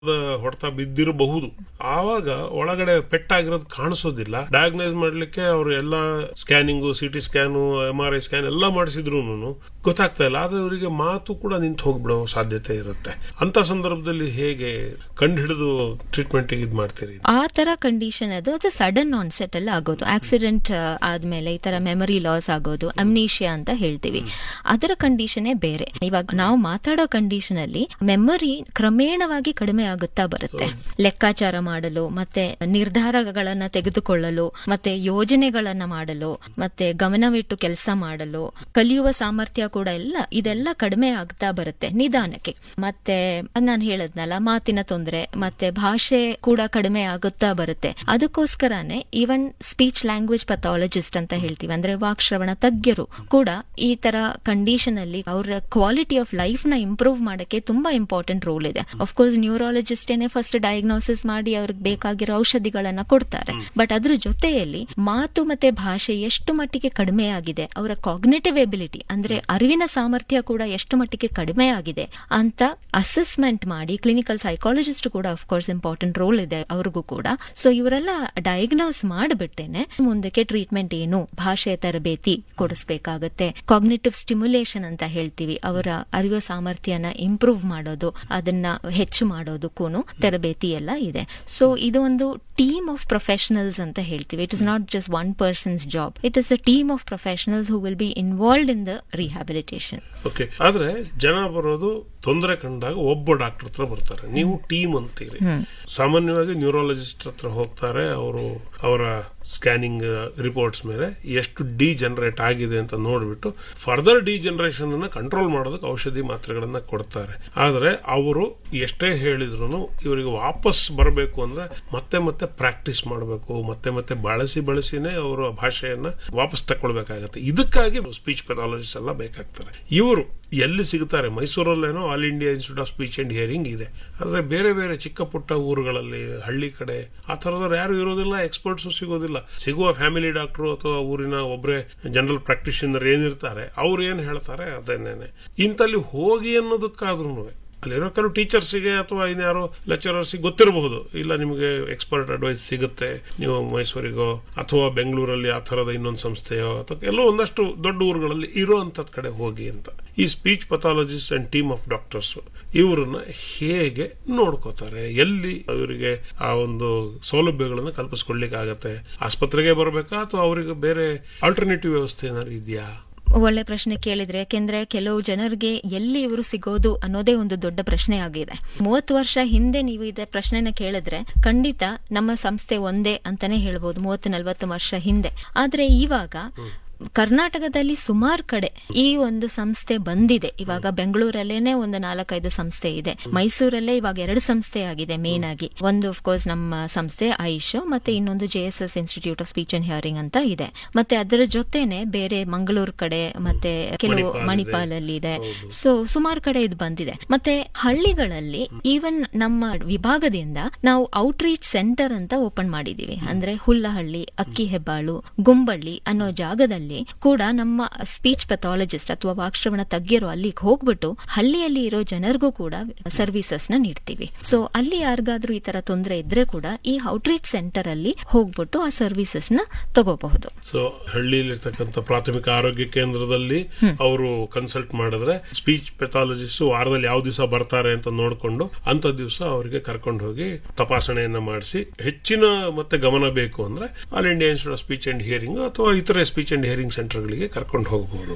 ಹೊಡೆತ ಬಿದ್ದಿರಬಹುದು ಆವಾಗ ಒಳಗಡೆ ಪೆಟ್ಟಾಗಿರೋದು ಕಾಣಿಸೋದಿಲ್ಲ ಡಯಾಗ್ನೈಸ್ ಮಾಡ್ಲಿಕ್ಕೆ ಅವರು ಎಲ್ಲ scanning C T scan M R I scan ಎಲ್ಲ ಮಾಡಿಸಿದ್ರು ಗೊತ್ತಾಗ್ತಾ ಇಲ್ಲ ಆದ್ರೆ ಅವರಿಗೆ ಮಾತು ಕೂಡ ನಿಂತು ಹೋಗ್ಬಿಡೋ ಸಾಧ್ಯತೆ ಇರುತ್ತೆ ಅಂತ ಸಂದರ್ಭದಲ್ಲಿ ಹೇಗೆ ಕಂಡು ಹಿಡಿದು ಟ್ರೀಟ್ಮೆಂಟ್ ಇದು ಮಾಡ್ತೀರಿ ಆ ತರ ಕಂಡೀಷನ್ ಅದು ಅದು ಸಡನ್ ಆನ್ಸೆಟ್ ಅಲ್ಲಿ ಆಗೋದು ಆಕ್ಸಿಡೆಂಟ್ ಆದ್ಮೇಲೆ ಈ ತರ ಮೆಮರಿ ಲಾಸ್ ಆಗೋದು ಅಮ್ನೀಷಿಯಾ ಅಂತ ಹೇಳ್ತೀವಿ ಅದರ ಕಂಡೀಷನೇ ಬೇರೆ ಇವಾಗ ನಾವು ಮಾತಾಡೋ ಕಂಡೀಷನ್ ಅಲ್ಲಿ ಮೆಮರಿ ಕ್ರಮೇಣವಾಗಿ ಕಡಿಮೆ ಆಗುತ್ತಾ ಬರುತ್ತೆ ಲೆಕ್ಕಾಚಾರ ಮಾಡಲು ಮತ್ತೆ ನಿರ್ಧಾರಗಳನ್ನ ತೆಗೆದುಕೊಳ್ಳಲು ಮತ್ತೆ ಯೋಜನೆಗಳನ್ನ ಮಾಡಲು ಮತ್ತೆ ಗಮನವಿಟ್ಟು ಕೆಲಸ ಮಾಡಲು ಕಲಿಯುವ ಸಾಮರ್ಥ್ಯ ಕೂಡ ಎಲ್ಲ ಇದೆಲ್ಲ ಕಡಿಮೆ ಆಗ್ತಾ ಬರುತ್ತೆ ನಿಧಾನಕ್ಕೆ ಮತ್ತೆ ನಾನು ಹೇಳದ್ನಲ್ಲ ಮಾತಿನ ತೊಂದರೆ ಮತ್ತೆ ಭಾಷೆ ಕೂಡ ಕಡಿಮೆ ಆಗುತ್ತಾ ಬರುತ್ತೆ ಅದಕ್ಕೋಸ್ಕರನೇ ಈವನ್ ಸ್ಪೀಚ್ ಲ್ಯಾಂಗ್ವೇಜ್ ಪಥಾಲಜಿಸ್ಟ್ ಅಂತ ಹೇಳ್ತೀವಿ ಅಂದ್ರೆ ವಾಕ್ಶ್ರವಣ ತಜ್ಞರು ಕೂಡ ಈ ತರ ಕಂಡೀಷನ್ ಅಲ್ಲಿ ಅವರ ಕ್ವಾಲಿಟಿ ಆಫ್ ಲೈಫ್ ನ ಇಂಪ್ರೂವ್ ಮಾಡಕ್ಕೆ ತುಂಬಾ ಇಂಪಾರ್ಟೆಂಟ್ ರೋಲ್ ಇದೆ ಅಫ್ಕೋರ್ಸ್ ನ್ಯೂರಾಲಜಿಸ್ಟ್ ಏನೇ ಫಸ್ಟ್ ಡಯಾಗ್ನೋಸಿಸ್ ಮಾಡಿ ಅವ್ರಿಗೆ ಬೇಕಾಗಿರೋ ಔಷಧಿಗಳನ್ನ ಕೊಡ್ತಾರೆ ಬಟ್ ಅದ್ರ ಜೊತೆಯಲ್ಲಿ ಮಾತು ಮತ್ತೆ ಭಾಷೆ ಎಷ್ಟು ಮಟ್ಟಿಗೆ ಕಡಿಮೆ ಆಗಿದೆ ಅವರ ಕಾಗ್ನೇಟಿವ್ ಎಬಿಲಿಟಿ ಅಂದ್ರೆ ಅರಿವಿನ ಸಾಮರ್ಥ್ಯ ಕೂಡ ಎಷ್ಟು ಮಟ್ಟಿಗೆ ಕಡಿಮೆ ಆಗಿದೆ ಅಂತ ಅಸೆಸ್ಮೆಂಟ್ ಮಾಡಿ ಕ್ಲಿನಿಕಲ್ ಸೈಕಾಲಜಿಸ್ಟ್ ಕೂಡ ಅಫ್ಕೋರ್ಸ್ ಇಂಪಾರ್ಟೆಂಟ್ ರೋಲ್ ಇದೆ ಅವ್ರಿಗೂ ಕೂಡ ಸೊ ಇವರೆಲ್ಲ ಡಯಾಗ್ನೋಸ್ ಮಾಡಿಬಿಟ್ಟೇನೆ ಮುಂದಕ್ಕೆ ಟ್ರೀಟ್ಮೆಂಟ್ ಏನು ಭಾಷೆ ತರಬೇತಿ ಕೊಡಿಸ್ಬೇಕಾಗತ್ತೆ ಕಾಗ್ನೇಟಿವ್ ಸ್ಟಿಮ್ಯುಲೇಷನ್ ಅಂತ ಹೇಳ್ತೀವಿ ಅವರ ಅರಿವು ಸಾಮರ್ಥ್ಯನ ಇಂಪ್ರೂವ್ ಮಾಡೋದು ಅದನ್ನ ಹೆಚ್ಚು ಮಾಡೋದಕ್ಕೂ ತರಬೇತಿ ಎಲ್ಲ ಇದೆ ಸೊ ಇದು ಒಂದು ಟೀಮ್ ಆಫ್ ಪ್ರೊಫೆಷನಲ್ಸ್ ಅಂತ ಹೇಳ್ತೀವಿ it is not just one person's job it is a team of professionals who will be involved in the rehabilitation okay ಆದ್ರೆ ಜನ ಬರೋದು ತೊಂದರೆ ಕಂಡಾಗ ಒಬ್ಬ ಡಾಕ್ಟರ್ ಹತ್ರ ಬರ್ತಾರೆ ನೀವು ಟೀಮ್ ಅಂತೀರಿ ಸಾಮಾನ್ಯವಾಗಿ ನ್ಯೂರಾಲಜಿಸ್ಟ್ ಹತ್ರ ಹೋಗ್ತಾರೆ ಅವರು ಅವರ ಸ್ಕ್ಯಾನಿಂಗ್ ರಿಪೋರ್ಟ್ಸ್ ಮೇಲೆ ಎಷ್ಟು ಡಿ ಜನರೇಟ್ ಆಗಿದೆ ಅಂತ ನೋಡ್ಬಿಟ್ಟು ಫರ್ದರ್ ಡಿ ಜನರೇಷನ್ ಅನ್ನ ಕಂಟ್ರೋಲ್ ಮಾಡೋದಕ್ಕೆ ಔಷಧಿ ಮಾತ್ರೆಗಳನ್ನ ಕೊಡ್ತಾರೆ ಆದ್ರೆ ಅವರು ಎಷ್ಟೇ ಹೇಳಿದ್ರು ಇವರಿಗೆ ವಾಪಸ್ ಬರಬೇಕು ಅಂದ್ರೆ ಮತ್ತೆ ಮತ್ತೆ ಪ್ರಾಕ್ಟೀಸ್ ಮಾಡಬೇಕು ಮತ್ತೆ ಮತ್ತೆ ಬಳಸಿ ಬಳಸಿನೇ ಅವರು ಭಾಷೆಯನ್ನ ವಾಪಸ್ ತಕೊಳ್ಬೇಕಾಗತ್ತೆ ಇದಕ್ಕಾಗಿ ಸ್ಪೀಚ್ ಪೆಥಾಲಜಿಸ್ಟ್ ಎಲ್ಲ ಬೇಕಾಗ್ತಾರೆ ಇವರು ಎಲ್ಲಿ ಸಿಗುತ್ತಾರೆ ಮೈಸೂರಲ್ಲೇನೋ all India institute of speech and hearing ಇದೆ ಆದ್ರೆ ಬೇರೆ ಬೇರೆ ಚಿಕ್ಕ ಪುಟ್ಟ ಊರುಗಳಲ್ಲಿ ಹಳ್ಳಿ ಕಡೆ ಆ ತರದವ್ರು ಯಾರು ಇರೋದಿಲ್ಲ ಎಕ್ಸ್ಪರ್ಟ್ಸ್ ಸಿಗೋದಿಲ್ಲ ಸಿಗುವ ಫ್ಯಾಮಿಲಿ ಡಾಕ್ಟರ್ ಅಥವಾ ಊರಿನ ಒಬ್ಬರೇ ಜನರಲ್ ಪ್ರಾಕ್ಟಿಷನರ್ ಏನಿರ್ತಾರೆ ಅವ್ರು ಏನ್ ಹೇಳ್ತಾರೆ ಅದೇನೇನೆ ಇಂತಲ್ಲಿ ಹೋಗಿ ಅನ್ನೋದಕ್ಕಾದ್ರೂ ಅಲ್ಲಿರೋ ಕೆಲವು ಟೀಚರ್ಸಿಗೆ ಅಥವಾ ಇನ್ಯಾರೋ ಲೆಕ್ಚರರ್ಸಿಗೆ ಗೊತ್ತಿರಬಹುದು ಇಲ್ಲ ನಿಮಗೆ ಎಕ್ಸ್ಪರ್ಟ್ ಅಡ್ವೈಸ್ ಸಿಗುತ್ತೆ ನೀವು ಮೈಸೂರಿಗೋ ಅಥವಾ ಬೆಂಗಳೂರಲ್ಲಿ ಆ ಥರದ ಇನ್ನೊಂದು ಸಂಸ್ಥೆಯೋ ಅಥವಾ ಎಲ್ಲೋ ಒಂದಷ್ಟು ದೊಡ್ಡ ಊರುಗಳಲ್ಲಿ ಇರೋಂಥದ್ ಕಡೆ ಹೋಗಿ ಅಂತ ಈ speech pathologist and team of doctors ಇವರನ್ನ ಹೇಗೆ ನೋಡ್ಕೋತಾರೆ ಎಲ್ಲಿ ಅವರಿಗೆ ಆ ಒಂದು ಸೌಲಭ್ಯಗಳನ್ನು ಕಲ್ಪಿಸ್ಕೊಳ್ಲಿಕ್ಕೆ ಆಗತ್ತೆ ಆಸ್ಪತ್ರೆಗೆ ಬರಬೇಕಾ ಅಥವಾ ಅವರಿಗೆ ಬೇರೆ ಆಲ್ಟರ್ನೇಟಿವ್ ವ್ಯವಸ್ಥೆ ಏನಾದ್ರು ಇದೆಯಾ ಒಳ್ಳೆ ಪ್ರಶ್ನೆ ಕೇಳಿದ್ರೆ ಯಾಕೆಂದ್ರೆ ಕೆಲವು ಜನರಿಗೆ ಎಲ್ಲಿ ಇವರು ಸಿಗೋದು ಅನ್ನೋದೇ ಒಂದು ದೊಡ್ಡ ಪ್ರಶ್ನೆ ಆಗಿದೆ ಮೂವತ್ತು ವರ್ಷ ಹಿಂದೆ ನೀವು ಇದೇ ಪ್ರಶ್ನೆನ ಕೇಳಿದ್ರೆ ಖಂಡಿತ ನಮ್ಮ ಸಂಸ್ಥೆ ಒಂದೇ ಅಂತಾನೆ ಹೇಳ್ಬೋದು ಮೂವತ್ತು ನಲ್ವತ್ತು ವರ್ಷ ಹಿಂದೆ ಆದ್ರೆ ಇವಾಗ ಕರ್ನಾಟಕದಲ್ಲಿ ಸುಮಾರು ಕಡೆ ಈ ಒಂದು ಸಂಸ್ಥೆ ಬಂದಿದೆ ಇವಾಗ ಬೆಂಗಳೂರಲ್ಲೇನೆ ಒಂದು ನಾಲ್ಕೈದು ಸಂಸ್ಥೆ ಇದೆ ಮೈಸೂರಲ್ಲೇ ಇವಾಗ ಎರಡು ಸಂಸ್ಥೆ ಆಗಿದೆ ಮೇನ್ ಆಗಿ ಒಂದು ಕೋರ್ಸ್ ನಮ್ಮ ಸಂಸ್ಥೆ ಐಶ್ ಮತ್ತೆ ಇನ್ನೊಂದು J S S institute of speech and hearing ಅಂತ ಇದೆ ಮತ್ತೆ ಅದರ ಜೊತೆನೆ ಬೇರೆ ಮಂಗಳೂರು ಕಡೆ ಮತ್ತೆ ಕೆಲವು ಮಣಿಪಾಲ್ ಅಲ್ಲಿ ಇದೆ ಸೊ ಸುಮಾರು ಕಡೆ ಇದು ಬಂದಿದೆ ಮತ್ತೆ ಹಳ್ಳಿಗಳಲ್ಲಿ ಈವನ್ ನಮ್ಮ ವಿಭಾಗದಿಂದ ನಾವು ಔಟ್ರೀಚ್ ಸೆಂಟರ್ ಅಂತ ಓಪನ್ ಮಾಡಿದೀವಿ ಅಂದ್ರೆ ಹುಲ್ಲಹಳ್ಳಿ ಅಕ್ಕಿ ಹೆಬ್ಬಾಳು ಗುಂಬಳ್ಳಿ ಅನ್ನೋ ಜಾಗದಲ್ಲಿ ಕೂಡ ನಮ್ಮ ಸ್ಪೀಚ್ ಪೆಥಾಲಜಿಸ್ಟ್ ಅಥವಾ ವಾಕ್ಶ್ರವಣ ತಜ್ಞರು ಅಲ್ಲಿಗೆ ಹೋಗ್ಬಿಟ್ಟು ಹಳ್ಳಿಯಲ್ಲಿ ಇರೋ ಜನರಿಗೂ ಕೂಡ ಸರ್ವಿಸಸ್ ನ ನೀಡ್ತೀವಿ ಸೊ ಅಲ್ಲಿ ಯಾರಿಗಾದ್ರೂ ಈ ತರ ತೊಂದರೆ ಇದ್ರೆ ಕೂಡ ಈ ಔಟ್ರೀಚ್ ಸೆಂಟರ್ ಅಲ್ಲಿ ಹೋಗ್ಬಿಟ್ಟು ಆ ಸರ್ವಿಸಸ್ ನ ತಗೋಬಹುದು ಸೊ ಹಳ್ಳಿಯಲ್ಲಿರ್ತಕ್ಕಂಥ ಪ್ರಾಥಮಿಕ ಆರೋಗ್ಯ ಕೇಂದ್ರದಲ್ಲಿ ಅವರು ಕನ್ಸಲ್ಟ್ ಮಾಡಿದ್ರೆ ಸ್ಪೀಚ್ ಪೆಥಾಲಜಿಸ್ಟ್ ವಾರದಲ್ಲಿ ಯಾವ ದಿವಸ ಬರ್ತಾರೆ ಅಂತ ನೋಡ್ಕೊಂಡು ಅಂತ ದಿವಸ ಅವರಿಗೆ ಕರ್ಕೊಂಡು ಹೋಗಿ ತಪಾಸಣೆಯನ್ನ ಮಾಡಿಸಿ ಹೆಚ್ಚಿನ ಮತ್ತೆ ಗಮನ ಬೇಕು ಅಂದ್ರೆ all India institute of speech and hearing ಅಥವಾ ಇತರೆ ಸ್ಪೀಚ್ ಅಂಡ್ ಹಿಯರಿಂಗ್ ಸೆಂಟರ್ಗಳಿಗೆ ಕರ್ಕೊಂಡು ಹೋಗಬಹುದು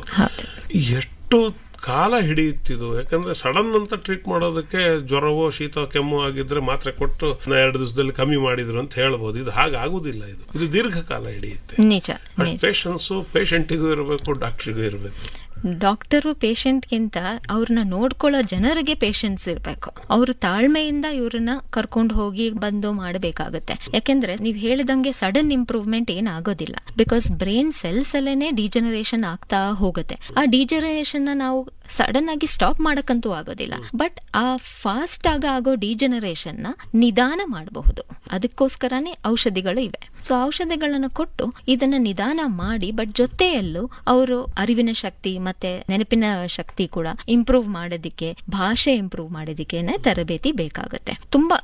ಎಷ್ಟು ಕಾಲ ಹಿಡಿಯುತ್ತಿದು ಯಾಕಂದ್ರೆ ಸಡನ್ ಅಂತ ಟ್ರೀಟ್ ಮಾಡೋದಕ್ಕೆ ಜ್ವರವೋ ಶೀತ ಕೆಮ್ಮು ಆಗಿದ್ರೆ ಮಾತ್ರೆ ಕೊಟ್ಟು ಎರಡು ದಿವಸದಲ್ಲಿ ಕಮ್ಮಿ ಮಾಡಿದ್ರು ಅಂತ ಹೇಳ್ಬೋದು ಇದು ಹಾಗಾಗುದಿಲ್ಲ ಇದು ಇದು ದೀರ್ಘಕಾಲ ಹಿಡಿಯುತ್ತೆ ನಿಜ ಅಷ್ಟು ಪೇಷನ್ಸು ಪೇಷಂಟಿಗೂ ಇರಬೇಕು ಡಾಕ್ಟ್ರಿಗೂ ಇರಬೇಕು ಡಾಕ್ಟರು ಪೇಷಂಟ್ಗಿಂತ ಅವ್ರನ್ನ ನೋಡ್ಕೊಳ್ಳೋ ಜನರಿಗೆ ಪೇಷನ್ಸ್ ಇರಬೇಕು ಅವರು ತಾಳ್ಮೆಯಿಂದ ಇವ್ರನ್ನ ಕರ್ಕೊಂಡು ಹೋಗಿ ಬಂದು ಮಾಡಬೇಕಾಗುತ್ತೆ ಯಾಕೆಂದ್ರೆ ನೀವು ಹೇಳಿದಂಗೆ ಸಡನ್ ಇಂಪ್ರೂವ್ಮೆಂಟ್ ಏನಾಗೋದಿಲ್ಲ ಬಿಕಾಸ್ ಬ್ರೈನ್ ಸೆಲ್ಸ್ ಅಲ್ಲೇನೆ ಡಿಜನರೇಷನ್ ಆಗ್ತಾ ಹೋಗುತ್ತೆ ಆ ಡಿಜನರೇಷನ್ ನಾವು ಸಡನ್ ಆಗಿ ಸ್ಟಾಪ್ ಮಾಡಕ್ಕಂತೂ ಆಗೋದಿಲ್ಲ ಬಟ್ ಆ ಫಾಸ್ಟ್ ಆಗ ಆಗೋ ಡಿಜನರೇಷನ್ ನ ನಿಧಾನ ಮಾಡಬಹುದು ಅದಕ್ಕೋಸ್ಕರನೇ ಔಷಧಿಗಳು ಇವೆ ಸೊ ಔಷಧಿಗಳನ್ನು ಕೊಟ್ಟು ಇದನ್ನ ನಿಧಾನ ಮಾಡಿ ಬಟ್ ಜೊತೆಯಲ್ಲೂ ಅವರು ಅರಿವಿನ ಶಕ್ತಿ ಮತ್ತೆ ನೆನಪಿನ ಶಕ್ತಿ ಕೂಡ ಇಂಪ್ರೂವ್ ಮಾಡೋದಿಕ್ಕೆ ಭಾಷೆ ಇಂಪ್ರೂವ್ ಮಾಡೋದಿಕ್ಕೆ ತರಬೇತಿ ಬೇಕಾಗುತ್ತೆ ತುಂಬಾ